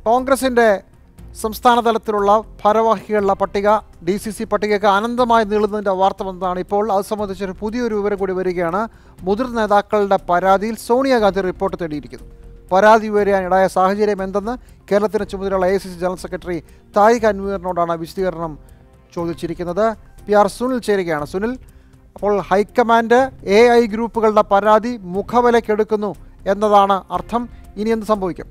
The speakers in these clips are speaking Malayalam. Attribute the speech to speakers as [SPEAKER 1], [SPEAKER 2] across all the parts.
[SPEAKER 1] കോൺഗ്രസിൻ്റെ സംസ്ഥാന തലത്തിലുള്ള ഭാരവാഹികളുടെ പട്ടിക ഡി സി സി പട്ടികയ്ക്ക് അനന്തമായി നീളുന്നതിൻ്റെ വാർത്ത വന്നതാണ് ഇപ്പോൾ അത് സംബന്ധിച്ചൊരു പുതിയൊരു വിവരം കൂടി വരികയാണ് മുതിർന്ന നേതാക്കളുടെ പരാതിയിൽ സോണിയാഗാന്ധി റിപ്പോർട്ട് തേടിയിരിക്കുന്നു പരാതി ഉയരാനിടയായ സാഹചര്യം എന്തെന്ന് കേരളത്തിന് ചുമതലയുള്ള A C C general secretary Tariq അൻവീറിനോടാണ് വിശദീകരണം ചോദിച്ചിരിക്കുന്നത് പി ആർ സുനിൽ ചേരുകയാണ് സുനിൽ അപ്പോൾ ഹൈക്കമാൻഡ് എ ഐ ഗ്രൂപ്പുകളുടെ പരാതി മുഖവിലക്കെടുക്കുന്നു എന്നതാണ് അർത്ഥം ഇനി എന്ത് സംഭവിക്കും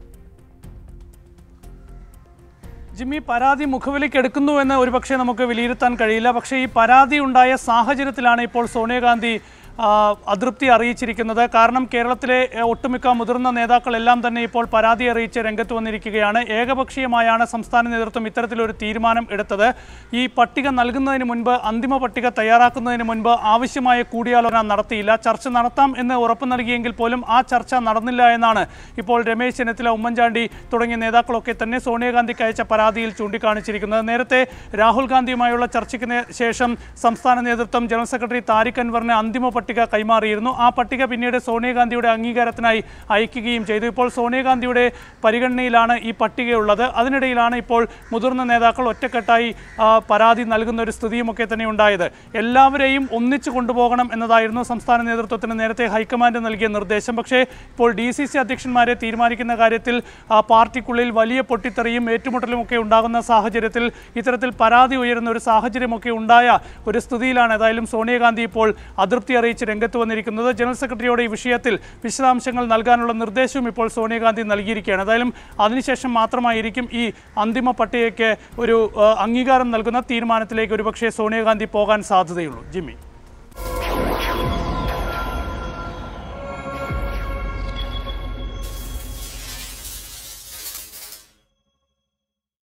[SPEAKER 2] ജിമ്മി പരാതി മുഖവിലേക്ക് എടുക്കുന്നു എന്ന് ഒരുപക്ഷെ നമുക്ക് വിലയിരുത്താൻ കഴിയില്ല പക്ഷേ ഈ പരാതി ഉണ്ടായ സാഹചര്യത്തിലാണ് ഇപ്പോൾ സോണിയാഗാന്ധി ആ, അതൃപ്തി അറിയിച്ചിരിക്കുന്നത് കാരണം കേരളത്തിലെ എ, ഒട്ടുമിക്ക മുതിർന്ന നേതാക്കളെല്ലാം തന്നെ ഇപ്പോൾ പരാതി അറിയിച്ച് രംഗത്ത് വന്നിരിക്കുകയാണ് ഏകപക്ഷീയമായാണ് സംസ്ഥാന നേതൃത്വം ഇത്തരത്തിലൊരു തീരുമാനം എടുത്തത് ഈ പട്ടിക നൽകുന്നതിന് മുൻപ് അന്തിമ പട്ടിക തയ്യാറാക്കുന്നതിന് മുൻപ് ആവശ്യമായ കൂടിയാലോചന നടത്തിയില്ല ചർച്ച നടത്താം എന്ന് ഉറപ്പ് നൽകിയെങ്കിൽ പോലും ആ ചർച്ച നടന്നില്ല എന്നാണ് ഇപ്പോൾ രമേശ് ചെന്നിത്തല ഉമ്മൻചാണ്ടി തുടങ്ങിയ നേതാക്കളൊക്കെ തന്നെ സോണിയാഗാന്ധിക്ക് അയച്ച പരാതിയിൽ ചൂണ്ടിക്കാണിച്ചിരിക്കുന്നത് നേരത്തെ രാഹുൽ ഗാന്ധിയുമായുള്ള ചർച്ചയ്ക്ക് നേ- ശേഷം സംസ്ഥാന നേതൃത്വം ജനറൽ സെക്രട്ടറി താരിഖ് അൻവറിന് അന്തിമ പട്ടിക കൈമാറിയിരുന്നു ആ പട്ടിക പിന്നീട് സോണിയാഗാന്ധിയുടെ അംഗീകാരത്തിനായി അയക്കുകയും ചെയ്തു ഇപ്പോൾ സോണിയാഗാന്ധിയുടെ പരിഗണനയിലാണ് ഈ പട്ടികയുള്ളത് അതിനിടയിലാണ് ഇപ്പോൾ മുതിർന്ന നേതാക്കൾ ഒറ്റക്കെട്ടായി ആ, പരാതി നൽകുന്ന ഒരു സ്ഥിതിയുമൊക്കെ തന്നെ ഉണ്ടായത് എല്ലാവരെയും ഒന്നിച്ചു കൊണ്ടുപോകണം എന്നതായിരുന്നു സംസ്ഥാന നേതൃത്വത്തിന് നേരത്തെ ഹൈക്കമാൻഡ് നൽകിയ നിർദ്ദേശം പക്ഷേ ഇപ്പോൾ ഡി സി സി അധ്യക്ഷന്മാരെ തീരുമാനിക്കുന്ന കാര്യത്തിൽ ആ, പാർട്ടിക്കുള്ളിൽ വലിയ പൊട്ടിത്തെറിയും ഏറ്റുമുട്ടലും ഒക്കെ ഉണ്ടാകുന്ന സാഹചര്യത്തിൽ ഇത്തരത്തിൽ പരാതി ഉയരുന്ന ഒരു സാഹചര്യമൊക്കെ ഉണ്ടായ ഒരു സ്ഥിതിയിലാണ് ഏതായാലും സോണിയാഗാന്ധി ഇപ്പോൾ അതൃപ്തി അറിയിച്ച് രംഗത്ത് വന്നിരിക്കുന്നത് ജനറൽ സെക്രട്ടറിയോട് ഈ വിഷയത്തിൽ വിശദാംശങ്ങൾ നൽകാനുള്ള നിർദ്ദേശവും ഇപ്പോൾ സോണിയാഗാന്ധി നൽകിയിരിക്കുകയാണ് ഏതായാലും അതിനുശേഷം മാത്രമായിരിക്കും ഈ അന്തിമ പട്ടികയ്ക്ക് ഒരു ആ, അംഗീകാരം നൽകുന്ന തീരുമാനത്തിലേക്ക് ഒരുപക്ഷേ സോണിയാഗാന്ധി പോകാൻ സാധ്യതയുള്ളൂ ജിമ്മി